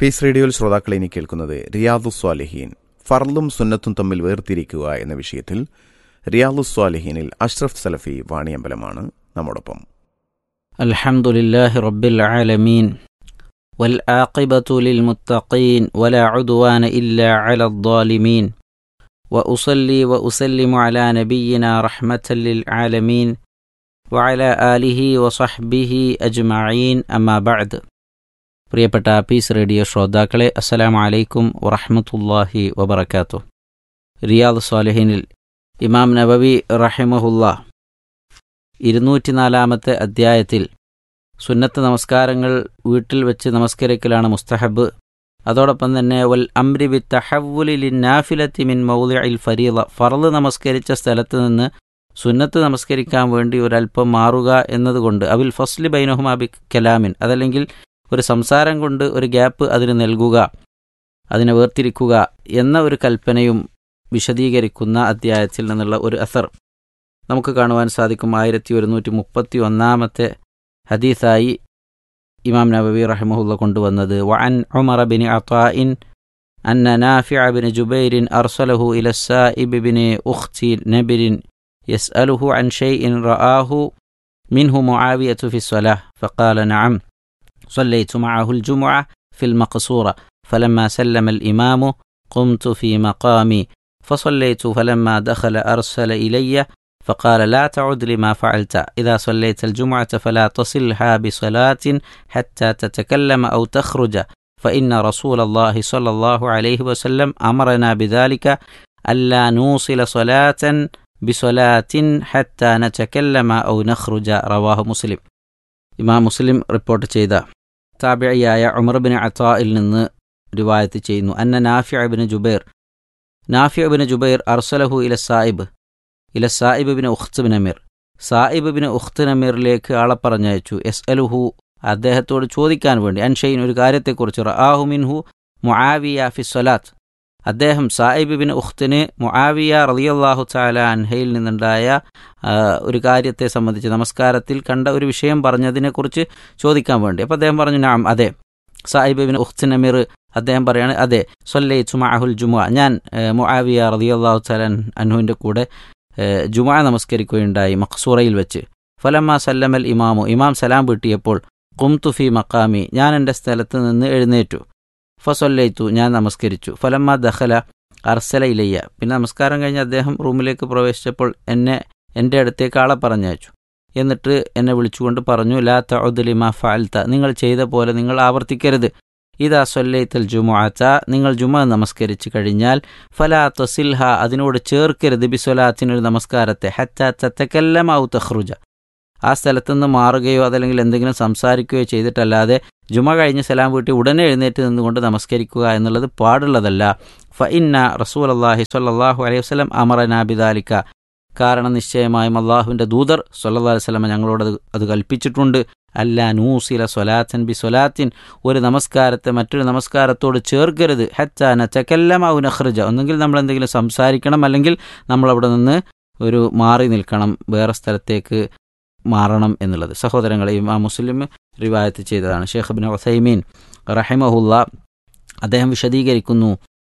piece റേഡിയോയിൽ ശ്രോതാക്കൾ ഇനി കേൾക്കുന്നത് റിയാദു സ്വാലിഹീൻ ഫർളും സുന്നത്തും തമ്മിൽ വേർതിരിക്കുക എന്ന വിഷയത്തിൽ റിയാദു സ്വാലിഹീനിൽ അഷ്റഫ് സലഫി വാണിയമ്പലമാണ് നമ്മോടൊപ്പം الحمد لله رب العالمين والعاقبة للمتقين ولا عدوان إلا على الظالمين وأصلي وأسلم على نبينا رحمة للعالمين وعلى آله وصحبه أجمعين أما بعد പ്രിയപ്പെട്ട പീസ് റേഡിയോ ശ്രോതാക്കളെ അസ്സലാമു അലൈക്കും വറഹ്മത്തുള്ളാഹി വബറകാതുഹു റിയാദ് സ്വാലിഹിനിൽ ഇമാം നബവി റഹിമഹുല്ല ഇരുന്നൂറ്റിനാലാമത്തെ അധ്യായത്തിൽ സുന്നത്ത് നമസ്കാരങ്ങൾ വീട്ടിൽ വെച്ച് നമസ്കരിക്കലാണ് മുസ്തഹബ് അതോടൊപ്പം തന്നെ വൽ അംരി ബി തഹവുലി നാഫിലത്തി മിൻ മൗലിഅൽ ഫരീള ഫർള് നമസ്കരിച്ച സ്ഥലത്ത് നിന്ന് സുന്നത്ത് നമസ്കരിക്കാൻ വേണ്ടി ഒരല്പം മാറുക എന്നതുകൊണ്ട് അവിൽ ഫസ്ലി ബൈനഹുമാ ബി കലാമിൻ അതല്ലെങ്കിൽ ഒരു സംസാരം കൊണ്ട് ഒരു ഗ്യാപ്പ് അതിന് നൽകുക അതിനെ വേർതിരിക്കുക എന്ന ഒരു കൽപ്പനയും വിശദീകരിക്കുന്ന അധ്യായത്തിൽ നിന്നുള്ള ഒരു അസർ നമുക്ക് കാണുവാൻ സാധിക്കും ആയിരത്തി ഒരുന്നൂറ്റി മുപ്പത്തി ഒന്നാമത്തെ ഹദീസായി ഇമാം നബവി റഹിമഹുല്ല കൊണ്ടുവന്നത് വഅൻ ഉമർ ബിൻ അത്താഇൻ أن نافع بن جبير أرسله إلى السائب بن أخت نبر يسأله عن شيء رآه منه معاوية في الصلاة فقال نعم صليت معه الجمعة في المقصورة فلما سلم الإمام قمت في مقامي فصليت فلما دخل أرسل إلي فقال لا تعد لما فعلت إذا صليت الجمعة فلا تصلها بصلاة حتى تتكلم أو تخرج فإن رسول الله صلى الله عليه وسلم أمرنا بذلك ألا نوصل صلاة بصلاة حتى نتكلم أو نخرج رواه مسلم ഇമാം മുസ്ലിം റിപ്പോർട്ട് ചെയ്ത താബിയായ ഉമർ ബിൻ അത്തായിൽ നിന്ന് റിവായത്ത് ചെയ്യുന്നു അന്ന Nafi bin Jubair Nafi bin Jubair അർസലഹു ഇല സായിബ് ഇല Saib bin Ukht bin Amir Saib bin Ukht അമീറിലേക്ക് ആളെ പറഞ്ഞയച്ചു എസ് അലുഹു അദ്ദേഹത്തോട് ചോദിക്കാൻ വേണ്ടി അൻഷൈൻ ഒരു കാര്യത്തെക്കുറിച്ച് റആഹു മിൻഹു മുആവിയ ഫി സ്വലാത്ത് അദ്ദേഹം സായിബ് ബിൻ ഉഖ്തിന് മുആവിയ റളിയല്ലാഹു തആല അൻഹയിൽ നിന്നുണ്ടായ ഒരു കാര്യത്തെ സംബന്ധിച്ച് നമസ്കാരത്തിൽ കണ്ട ഒരു വിഷയം പറഞ്ഞതിനെക്കുറിച്ച് ചോദിക്കാൻ വേണ്ടി അപ്പോൾ അദ്ദേഹം പറഞ്ഞു നാം അതെ സായിബ് ബിൻ ഉഖ്തിൻ അമീർ അദ്ദേഹം പറയാണ് അതെ സൊല്ലൈ ചുമാഹുൽ ജുമുഅ ഞാൻ മുആവിയ റളിയല്ലാഹു തആല അൻഹുവിൻ്റെ കൂടെ ജുമാ നമസ്കരിക്കുകയുണ്ടായി മഖ്സൂറയിൽ വെച്ച് ഫലമ്മ സല്ലമൽ ഇമാമു ഇമാം സലാം വീട്ടിയപ്പോൾ കുംതു ഫി മക്കാമി ഞാൻ എൻ്റെ സ്ഥലത്ത് നിന്ന് എഴുന്നേറ്റു ഫസൊല്ലൈത്തു ഞാൻ നമസ്കരിച്ചു ഫലമ്മ ദഹല അർസല ഇലയ്യ പിന്നെ നമസ്കാരം കഴിഞ്ഞ് അദ്ദേഹം റൂമിലേക്ക് പ്രവേശിച്ചപ്പോൾ എന്നെ എൻ്റെ അടുത്തേക്ക് ആളെ പറഞ്ഞയച്ചു എന്നിട്ട് എന്നെ വിളിച്ചുകൊണ്ട് പറഞ്ഞു ലാ തഉദ്ലിമ ഫഅൽത നിങ്ങൾ ചെയ്ത പോലെ നിങ്ങൾ ആവർത്തിക്കരുത് ഇതാ സൊല്ലൈത്തൽ ജുമുഅത്ത നിങ്ങൾ ജുമ നമസ്കരിച്ചു കഴിഞ്ഞാൽ ഫലാ തസിൽഹ അതിനോട് ചേർക്കരുത് ബിസ്വലാത്തിനൊരു നമസ്കാരത്തെ ഹത്ത തത്തക്കല്ലം ഔ തഖ്റുജ ആ സ്ഥലത്തുനിന്ന് മാറുകയോ അതല്ലെങ്കിൽ എന്തെങ്കിലും സംസാരിക്കുകയോ ചെയ്തിട്ടല്ലാതെ ജുമ കഴിഞ്ഞ് സലാം വീട്ടി ഉടനെ എഴുന്നേറ്റ് നിന്നുകൊണ്ട് നമസ്കരിക്കുക എന്നുള്ളത് പാടുള്ളതല്ല ഫ ഇന്ന റസൂൽ അള്ളാഹി സ്വല്ലാഹു അലൈഹി വസ്ലം അമറനാബിദാലിക്ക കാരണം നിശ്ചയമായും അള്ളാഹുവിൻ്റെ ദൂതർ സല്ലാ വസ്ലമ ഞങ്ങളോട് അത് കൽപ്പിച്ചിട്ടുണ്ട് അല്ല നൂസില സ്വലാത്തൻ ബി സ്വലാത്തിൻ ഒരു നമസ്കാരത്തെ മറ്റൊരു നമസ്കാരത്തോട് ചേർക്കരുത് ഹച്ചാന ചക്കല്ലമാവു നഖ്റജ ഒന്നെങ്കിൽ നമ്മൾ എന്തെങ്കിലും സംസാരിക്കണം അല്ലെങ്കിൽ നമ്മളവിടെ നിന്ന് ഒരു മാറി നിൽക്കണം വേറെ സ്ഥലത്തേക്ക് മാറണം എന്നുള്ളത് സഹോദരങ്ങളെ ആ മുസ്ലിം റിവായത്ത് ചെയ്തതാണ് ഷേഖ് ബിൻ ഒസൈമീൻ റഹിമഹുല്ല അദ്ദേഹം വിശദീകരിക്കുന്നു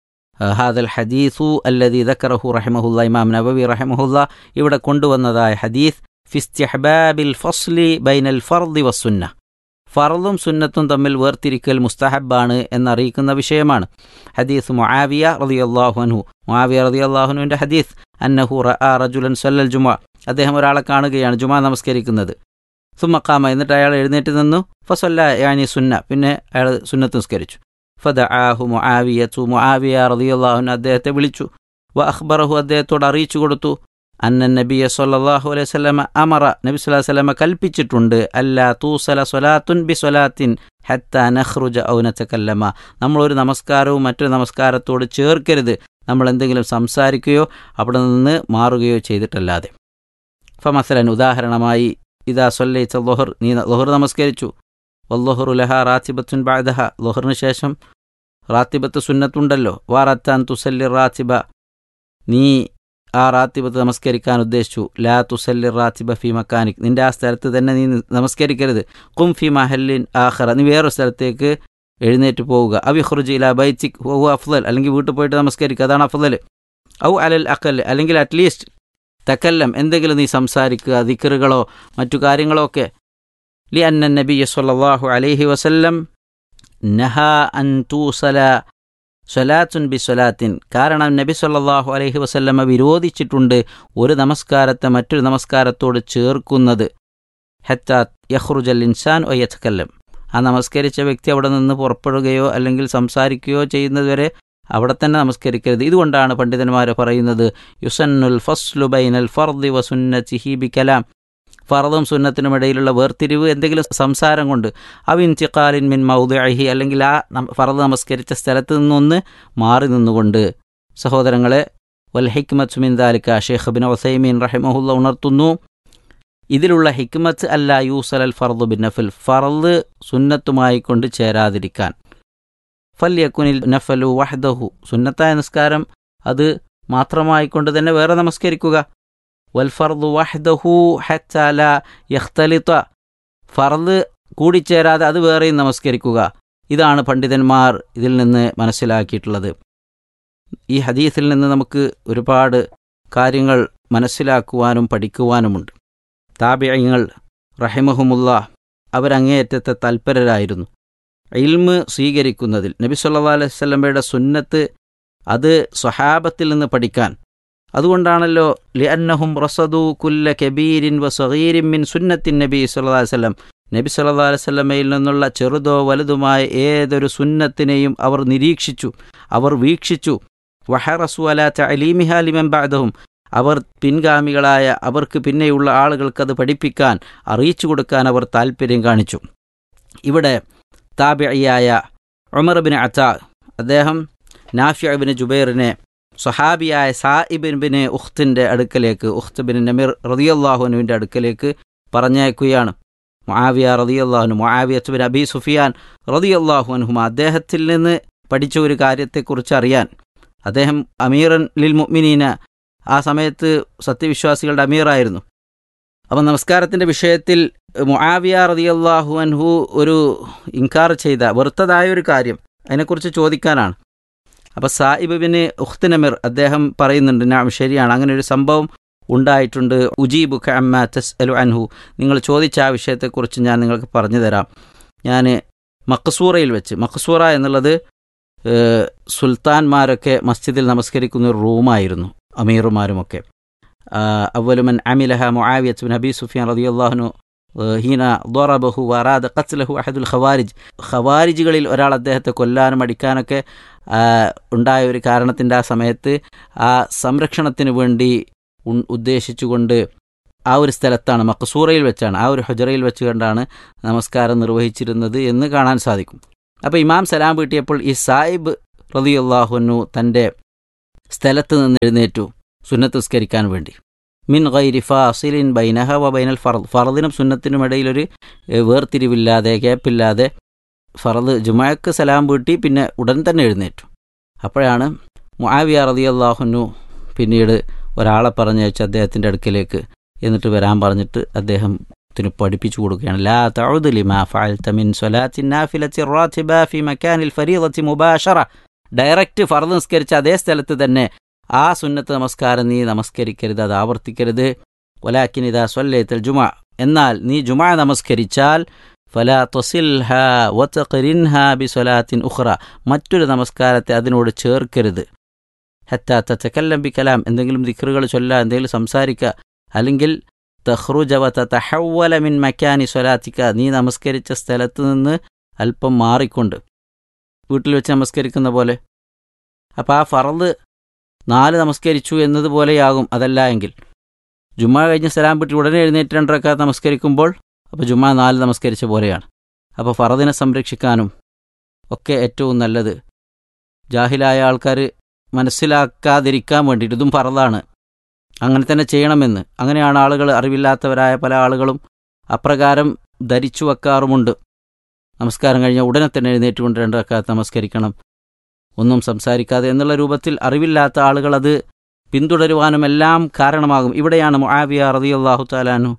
ഹാദൽ ഹദീസു അല്ലദി ദക്കറഹു റഹിമഹുല്ല ഇമാം നബവി റഹിമഹുല്ല ഇവിടെ കൊണ്ടുവന്നതായ ഹദീസ് ഫിസ്തിഹബാബിൽ ഫസ്ലി ബൈനൽ ഫർദി വസുന്ന ഫർദും സുന്നത്തും തമ്മിൽ വേർതിരിക്കൽ മുസ്തഹബാണ് എന്നറിയിക്കുന്ന വിഷയമാണ് ഹദീസ് മുആവിയ റളിയല്ലാഹു അൻഹു മുആവിയ റളിയല്ലാഹുനുവിൻ്റെ ഹദീസ് അന്നഹു റഅ റജുലൻ സല്ലൽ ജുമുഅ അദ്ദേഹം ഒരാളെ കാണുകയാണ് ജുമാ നമസ്കരിക്കുന്നത് സുമ്മക്കാമ എന്നിട്ട് അയാൾ എഴുന്നേറ്റ് നിന്നു ഫസല്ല യാനി സുന്ന പിന്നെ അയാൾ സുന്നത്ത് നിസ്കരിച്ചു ഫദ ആഹു മുആവിയത്തു മുആവിയ റളിയല്ലാഹുൻ അദ്ദേഹത്തെ വിളിച്ചു വ അഖ്ബറഹു അദ്ദേഹത്തോട് അറിയിച്ചു കൊടുത്തു അന്ന നബിയ സല്ലല്ലാഹു അലൈഹി വസല്ലമ അമറ നബി സല്ലല്ലാഹു അലൈഹി വസല്ലമ കൽപ്പിച്ചിട്ടുണ്ട് അല്ലാ തൂസല സ്വലാത്തുൻ ബി സ്വലാത്തിൻ ഹത്ത നഖ്റുജ ഔ നതകല്ലമ നമ്മളൊരു നമസ്കാരവും മറ്റൊരു നമസ്കാരത്തോട് ചേർക്കരുത് നമ്മൾ എന്തെങ്കിലും സംസാരിക്കുകയോ അവിടെ നിന്ന് മാറുകയോ ചെയ്തിട്ടല്ലാതെ ഫമസലൻ ഉദാഹരണമായി ഇതാ സൊല്ലൈച്ച ലൊഹർ നീ ലൊഹർ നമസ്കരിച്ചു വല്ലൊഹറു ലഹ റാത്തിബത്തുൻ ബാദഹ ലൊഹറിന് ശേഷം റാത്തിബത്ത് സുന്നത്തുണ്ടല്ലോ വാറത്താൻ തുസല്ലി റാത്തിബ നീ ആ റാത്തിബത്ത് നമസ്കരിക്കാൻ ഉദ്ദേശിച്ചു ലാ തുസല്ലി റാത്തിബ ഫി മക്കാനിക് നിന്റെ ആ സ്ഥലത്ത് തന്നെ നീ നമസ്കരിക്കരുത് കും ഫി മഹല്ലിൻ ആഖറ നീ വേറൊരു സ്ഥലത്തേക്ക് എഴുന്നേറ്റ് പോവുക അവി ഖുർജ് ഇല ബൈത്തിക് ഹു അഫ്ലൽ അല്ലെങ്കിൽ വീട്ടിൽ പോയിട്ട് നമസ്കരിക്കുക അതാണ് അഫ്ലൽ ഔ അലൽ അക്കൽ അല്ലെങ്കിൽ അറ്റ്ലീസ്റ്റ് തക്കല്ലം എന്തെങ്കിലും നീ സംസാരിക്കുക ദിക്കറുകളോ മറ്റു കാര്യങ്ങളോ ഒക്കെ ലി അന്ന നബി സല്ലല്ലാഹു അലൈഹി വസല്ലം നഹ അൻ തൂസല സ്വലാത്തുൻ ബി സ്വലാത്തിൻ കാരണം നബി സല്ലല്ലാഹു അലൈഹി വസല്ലമ വിരോധിച്ചിട്ടുണ്ട് ഒരു നമസ്കാരത്തെ മറ്റൊരു നമസ്കാരത്തോട് ചേർക്കുന്നത് ഹെത്ത യഹ്റുജൽ ഇൻസാൻ ഒ യഥക്കല്ലം ആ നമസ്കരിച്ച വ്യക്തി അവിടെ നിന്ന് പുറപ്പെടുകയോ അല്ലെങ്കിൽ സംസാരിക്കുകയോ ചെയ്യുന്നതുവരെ അവിടെ തന്നെ നമസ്കരിക്കരുത് ഇതുകൊണ്ടാണ് പണ്ഡിതന്മാർ പറയുന്നത് യുസന്നുൽ ഫസ്ലു ബൈനൽ ഫർദി വസുന്നത്തിഹി ബി കലാം ഫറദും സുന്നത്തിനും ഇടയിലുള്ള വേർതിരിവ് എന്തെങ്കിലും സംസാരം കൊണ്ട് അവിൻ ചിക്കാലിൻ മിൻ മൗദഅഹി അല്ലെങ്കിൽ ആ ഫറദ് നമസ്കരിച്ച സ്ഥലത്ത് നിന്നൊന്ന് മാറി നിന്നുകൊണ്ട് സഹോദരങ്ങളെ വൽ ഹിക്മത്ത് മിൻ ദാലിക ഷെയ്ഖ് ബിൻ ഒസൈമീൻ റഹിമഹുല്ല ഉണർത്തുന്നു ഇതിലുള്ള ഹിക്മത്ത് അല്ല യൂസൽ അൽ ഫർദു ബിൻ നഫിൽ ഫറദ് സുന്നത്തുമായി കൊണ്ട് ചേരാതിരിക്കാൻ ഫല്യക്കുനിൽ നഫലു വഹ്ദഹു സുന്നത്തായ നിസ്കാരം അത് മാത്രമായിക്കൊണ്ട് തന്നെ വേറെ നമസ്കരിക്കുക വൽ ഫർദു വഹ്ദഹു ഹത്താല യഖ്തലിത്ത ഫർദ് കൂടിച്ചേരാതെ അത് വേറെയും നമസ്കരിക്കുക ഇതാണ് പണ്ഡിതന്മാർ ഇതിൽ നിന്ന് മനസ്സിലാക്കിയിട്ടുള്ളത് ഈ ഹദീസിൽ നിന്ന് നമുക്ക് ഒരുപാട് കാര്യങ്ങൾ മനസ്സിലാക്കുവാനും പഠിക്കുവാനുമുണ്ട് താബിയങ്ങൾ റഹിമഹുമുള്ള അവരങ്ങേയറ്റത്തെ തൽപരരായിരുന്നു ഇൽമ് സ്വീകരിക്കുന്നതിൽ നബി സല്ലാ അലൈഹി സ്വലമയുടെ സുന്നത്ത് അത് സ്വഹാബത്തിൽ നിന്ന് പഠിക്കാൻ അതുകൊണ്ടാണല്ലോ ലിഅന്നഹും റസദു കുല്ല കബീരിൻ വ സഗീരിൻ മിൻ സുന്നത്തിൻ നബി സല്ലാ വല്ലം നബി സല്ലാ അലൈവല്ലമയിൽ നിന്നുള്ള ചെറുതോ വലുതുമായ ഏതൊരു സുന്നത്തിനെയും അവർ നിരീക്ഷിച്ചു അവർ വീക്ഷിച്ചു വഹറസു അല തലീമിഹ ലിമൻ ബാദഹും അവർ പിൻഗാമികളായ അവർക്ക് പിന്നെയുള്ള ആളുകൾക്കത് പഠിപ്പിക്കാൻ അറിയിച്ചു കൊടുക്കാൻ അവർ താൽപ്പര്യം കാണിച്ചു ഇവിടെ താബിയായ ഉമർബിൻ അത്ത അദ്ദേഹം നാഫിയബിന് ജുബൈറിനെ സ്വഹാബിയായ സായിബിൻ ബിന് ഉഖ്തിൻ്റെ അടുക്കലേക്ക് ഉഖ്ത് ബിൻ നമീർ റതിയല്ലാഹുനുവിൻ്റെ അടുക്കലേക്ക് പറഞ്ഞയക്കുകയാണ് മുആവിയ റതിയല്ലാഹുനു മുആവിയത്ത് ബിൻ അബി സുഫിയാൻ റതിയല്ലാഹുനുഹുമ അദ്ദേഹത്തിൽ നിന്ന് പഠിച്ച ഒരു കാര്യത്തെക്കുറിച്ച് അറിയാൻ അദ്ദേഹം അമീറൻ ലിൽ മുഅ്മിനീന ആ സമയത്ത് സത്യവിശ്വാസികളുടെ അമീറായിരുന്നു അപ്പം നമസ്കാരത്തിൻ്റെ വിഷയത്തിൽ മുആവിയ റതിയല്ലാഹു അൻഹു ഒരു ഇൻകാർ ചെയ്ത വെറുത്തതായ ഒരു കാര്യം അതിനെക്കുറിച്ച് ചോദിക്കാനാണ് അപ്പോൾ സായിബിന് ഉഖ്തനമിർ അദ്ദേഹം പറയുന്നുണ്ട് നാം ശരിയാണ് അങ്ങനെ ഒരു സംഭവം ഉണ്ടായിട്ടുണ്ട് ഉജീബു അമ്മ തസ് അലു അൻഹു നിങ്ങൾ ചോദിച്ച ആ വിഷയത്തെക്കുറിച്ച് ഞാൻ നിങ്ങൾക്ക് പറഞ്ഞു തരാം ഞാൻ മക്സൂറയിൽ വെച്ച് മക്സൂറ എന്നുള്ളത് സുൽത്താൻമാരൊക്കെ മസ്ജിദിൽ നമസ്കരിക്കുന്ന ഒരു റൂമായിരുന്നു അമീറുമാരുമൊക്കെ അവലുമൻ അമിലഹ മുആവിയത്ത് ബിൻ അബി സുഫിയാൻ റളിയല്ലാഹു ഹീന ദോറബഹു വറാദ ഖത്ലഹു അഹദുൽ ഖവാരിജ് ഖവാരിജുകളിൽ ഒരാൾ അദ്ദേഹത്തെ കൊല്ലാനും അടിക്കാനൊക്കെ ഉണ്ടായ ഒരു കാരണത്തിൻ്റെ ആ സമയത്ത് ആ സംരക്ഷണത്തിന് വേണ്ടി ഉദ്ദേശിച്ചുകൊണ്ട് ആ ഒരു സ്ഥലത്താണ് മക്സൂറയിൽ വെച്ചാണ് ആ ഒരു ഹുജറയിൽ വെച്ച് കണ്ടാണ് നമസ്കാരം നിർവഹിച്ചിരുന്നത് എന്ന് കാണാൻ സാധിക്കും അപ്പോൾ ഇമാം സലാം വീട്ടിയപ്പോൾ ഈ സായിബ് റതിയുള്ളാഹുനു തൻ്റെ സ്ഥലത്ത് നിന്ന് എഴുന്നേറ്റു സുന്നത്ത് നിസ്കരിക്കാൻ വേണ്ടി മിൻ ഗൈരി ഫാസിലിൻ ബൈനഹ വ ബൈനൽ ഫറദ് ഫറദിനും സുന്നത്തിനും ഇടയിലൊരു വേർതിരിവില്ലാതെ ഗ്യാപ്പില്ലാതെ ഫറദ് ജുമാക്ക് സലാം വീട്ടി പിന്നെ ഉടൻ തന്നെ എഴുന്നേറ്റു അപ്പോഴാണ് മുആവിയ റതിയല്ലാഹുനു പിന്നീട് ഒരാളെ പറഞ്ഞയച്ച് അദ്ദേഹത്തിൻ്റെ അടുക്കലേക്ക് എന്നിട്ട് വരാൻ പറഞ്ഞിട്ട് അദ്ദേഹത്തിന് പഠിപ്പിച്ചു കൊടുക്കുകയാണ് ലാ തഉദ് ലിമാ ഫഅൽത മിൻ സ്വലാത്തി നാഫിലത്തി റാത്തിബ ഫി മക്കാനിൽ ഫരീദത്തി മുബാഷറ ഡയറക്റ്റ് ഫർദ് നിസ്കരിച്ച അതേ സ്ഥലത്ത് തന്നെ ആ സുന്നത്ത് നമസ്കാരം നീ നമസ്കരിക്കരുത് അത് ആവർത്തിക്കരുത് വലാക്കിൻ ഇതാ സ്വല്ലേത്തൽ ജുമാ എന്നാൽ നീ ജുമാ നമസ്കരിച്ചാൽ ഫലാ തൊസിൽഹ വത്തഖരിൻഹ ബി സ്വലാത്തിൻ ഉഖ്റ മറ്റൊരു നമസ്കാരത്തെ അതിനോട് ചേർക്കരുത് ഹത്താ തച്ചക്കല്ലം ബി കലാം എന്തെങ്കിലും ദിക്റുകൾ ചൊല്ല എന്തെങ്കിലും സംസാരിക്കുക അല്ലെങ്കിൽ തഹ്റുജവ തഹവല മിൻ മക്കാനി സ്വലാത്തിക്ക നീ നമസ്കരിച്ച സ്ഥലത്ത് നിന്ന് അല്പം മാറിക്കൊണ്ട് വീട്ടിൽ വെച്ച് നമസ്കരിക്കുന്ന പോലെ അപ്പോൾ ആ ഫറദ് നാല് നമസ്കരിച്ചു എന്നതുപോലെയാകും അതല്ല എങ്കിൽ ജുമാ കഴിഞ്ഞ് സലാം വിട്ട് ഉടനെ എഴുന്നേറ്റ് രണ്ടരക്കാത്ത് നമസ്കരിക്കുമ്പോൾ അപ്പോൾ ജുമാ നാല് നമസ്കരിച്ച പോലെയാണ് അപ്പോൾ ഫറദിനെ സംരക്ഷിക്കാനും ഒക്കെ ഏറ്റവും നല്ലത് ജാഹിലായ ആൾക്കാർ മനസ്സിലാക്കാതിരിക്കാൻ വേണ്ടിയിട്ട് ഇതും ഫറദാണ് അങ്ങനെ തന്നെ ചെയ്യണമെന്ന് അങ്ങനെയാണ് ആളുകൾ അറിവില്ലാത്തവരായ പല ആളുകളും അപ്രകാരം ധരിച്ചു വെക്കാറുമുണ്ട് നമസ്കാരം കഴിഞ്ഞാൽ ഉടനെ തന്നെ എഴുന്നേറ്റുകൊണ്ട് രണ്ടരക്കാത്ത് നമസ്കരിക്കണം ഒന്നും സംസാരിക്കാതെ എന്നുള്ള രൂപത്തിൽ അറിവില്ലാത്ത ആളുകൾ അത് പിന്തുടരുവാനും എല്ലാം കാരണമാകും ഇവിടെയാണ് മുആവിയ റളിയല്ലാഹു താലാനു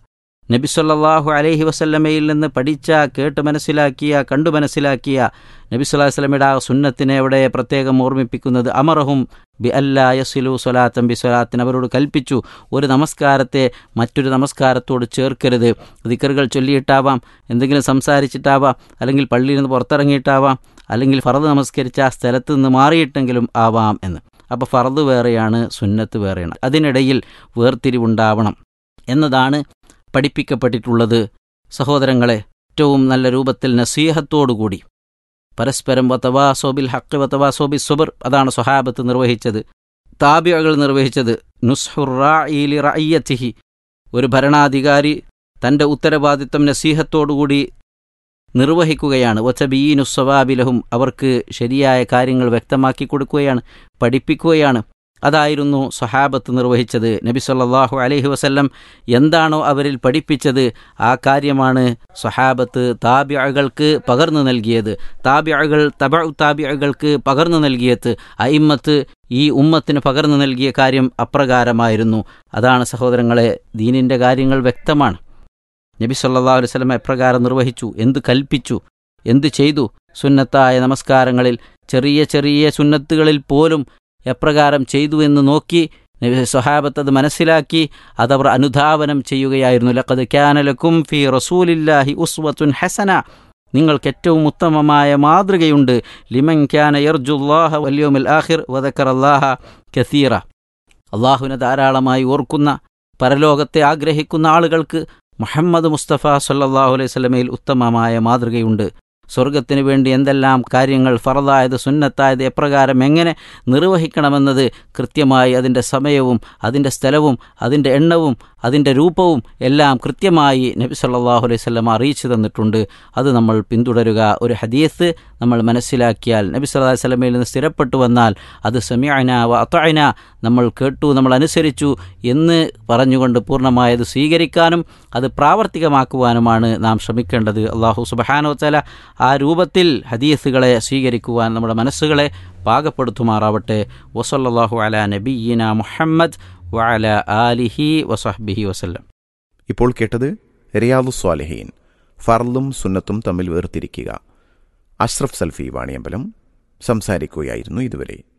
നബി സല്ലല്ലാഹു അലൈഹി വസല്ലമയിൽ നിന്ന് പഠിച്ച കേട്ട് മനസ്സിലാക്കിയ കണ്ടു മനസ്സിലാക്കിയ നബി സല്ലല്ലാഹു അലൈഹി വസല്ലമയുടെ ആ സുന്നത്തിനെ അവിടെ പ്രത്യേകം ഓർമ്മിപ്പിക്കുന്നത് അമറഹും ബി അല്ലാ യസിലു സ്വലാത്തം ബി സ്വലാത്തിന് അവരോട് കൽപ്പിച്ചു ഒരു നമസ്കാരത്തെ മറ്റൊരു നമസ്കാരത്തോട് ചേർക്കരുത് ദിക്കറുകൾ ചൊല്ലിയിട്ടാവാം എന്തെങ്കിലും സംസാരിച്ചിട്ടാവാം അല്ലെങ്കിൽ പള്ളിയിൽ നിന്ന് പുറത്തിറങ്ങിയിട്ടാവാം അല്ലെങ്കിൽ ഫറദ് നമസ്കരിച്ച ആ സ്ഥലത്ത് നിന്ന് മാറിയിട്ടെങ്കിലും ആവാം എന്ന് അപ്പോൾ ഫറദ് വേറെയാണ് സുന്നത്ത് വേറെയാണ് അതിനിടയിൽ വേർതിരിവുണ്ടാവണം എന്നതാണ് പഠിപ്പിക്കപ്പെട്ടിട്ടുള്ളത് സഹോദരങ്ങളെ ഏറ്റവും നല്ല രൂപത്തിൽ നസീഹത്തോടുകൂടി പരസ്പരം വത്തവാ സോബിൽ ഹക്ക് വത്തവാ സോബി സുബർ അതാണ് സ്വഹാബത്ത് നിർവഹിച്ചത് താബിയകൾ നിർവഹിച്ചത് നുസ്ഹുറായിലി റയ്യത്തിഹി ഒരു ഭരണാധികാരി തൻ്റെ ഉത്തരവാദിത്തം നസീഹത്തോടുകൂടി നിർവഹിക്കുകയാണ് ഒച്ചബീനുസ്വവാബിലഹും അവർക്ക് ശരിയായ കാര്യങ്ങൾ വ്യക്തമാക്കി കൊടുക്കുകയാണ് പഠിപ്പിക്കുകയാണ് അതായിരുന്നു സഹാബത്ത് നിർവഹിച്ചത് നബി സല്ലല്ലാഹു അലൈഹി വസല്ലം എന്താണോ അവരിൽ പഠിപ്പിച്ചത് ആ കാര്യമാണ് സഹാബത്ത് താബിയകൾക്ക് പകർന്നു നൽകിയത് താബിയകൾ തബ താബിയകൾക്ക് പകർന്നു നൽകിയത് അയിമ്മത്ത് ഈ ഉമ്മത്തിന് പകർന്നു നൽകിയ കാര്യം അപ്രകാരമായിരുന്നു അതാണ് സഹോദരങ്ങളെ ദീനിൻ്റെ കാര്യങ്ങൾ വ്യക്തമാണ് നബി സല്ലല്ലാഹു അലൈഹി വസല്ലം എപ്രകാരം നിർവഹിച്ചു എന്ത് കൽപ്പിച്ചു എന്ത് ചെയ്തു സുന്നത്തായ നമസ്കാരങ്ങളിൽ ചെറിയ ചെറിയ സുന്നത്തുകളിൽ പോലും എപ്രകാരം ചെയ്തു എന്ന് നോക്കി സ്വഹാബത്ത് അത് മനസ്സിലാക്കി അതവർ അനുധാവനം ചെയ്യുകയായിരുന്നു ലഖദ് ക്യാനലക്കും ഫി റസൂലില്ലാഹി ഉസ്വത്തുൻ ഹസന നിങ്ങൾക്ക് ഏറ്റവും ഉത്തമമായ മാതൃകയുണ്ട് ലിമൻ ക്യാന യർജുല്ലാഹ വല്യോമിൽ ആഹിർ വദക്കർ അല്ലാഹ കസീറ അള്ളാഹുവിനെ ധാരാളമായി ഓർക്കുന്ന പരലോകത്തെ ആഗ്രഹിക്കുന്ന ആളുകൾക്ക് മുഹമ്മദ് മുസ്തഫ സല്ലാഹു അലൈഹി സ്വലമയിൽ ഉത്തമമായ മാതൃകയുണ്ട് സ്വർഗത്തിനു വേണ്ടി എന്തെല്ലാം കാര്യങ്ങൾ ഫറദായത് സുന്നത്തായത് എപ്രകാരം എങ്ങനെ നിർവഹിക്കണമെന്നത് കൃത്യമായി അതിൻ്റെ സമയവും അതിൻ്റെ സ്ഥലവും അതിൻ്റെ എണ്ണവും അതിൻ്റെ രൂപവും എല്ലാം കൃത്യമായി നബി സല്ലാഹു അലൈഹി സ്വലം അറിയിച്ചു തന്നിട്ടുണ്ട് അത് നമ്മൾ പിന്തുടരുക ഒരു ഹദീസ് നമ്മൾ മനസ്സിലാക്കിയാൽ നബി സല്ലാ വല്ലമയിൽ നിന്ന് സ്ഥിരപ്പെട്ടു വന്നാൽ അത് സമയന വ അത്തഅന നമ്മൾ കേട്ടു നമ്മൾ അനുസരിച്ചു എന്ന് പറഞ്ഞുകൊണ്ട് പൂർണ്ണമായത് സ്വീകരിക്കാനും അത് പ്രാവർത്തികമാക്കുവാനുമാണ് നാം ശ്രമിക്കേണ്ടത് അള്ളാഹു സുബഹാനോ തല ആ രൂപത്തിൽ ഹദീസുകളെ സ്വീകരിക്കുവാൻ നമ്മുടെ മനസ്സുകളെ പാകപ്പെടുത്തുമാറാവട്ടെ വസല്ലാഹു അല നബീന മുഹമ്മദ് വഅല ആലിഹി വസഹ്ബിഹി വസല്ലം ഇപ്പോൾ കേട്ടത് റിയാദു സ്വാലിഹീൻ ഫർലും സുന്നത്തും തമ്മിൽ വേർതിരിക്കുക അഷ്റഫ് സൽഫി വാണിയമ്പലം സംസാരിക്കുകയായിരുന്നു ഇതുവരെ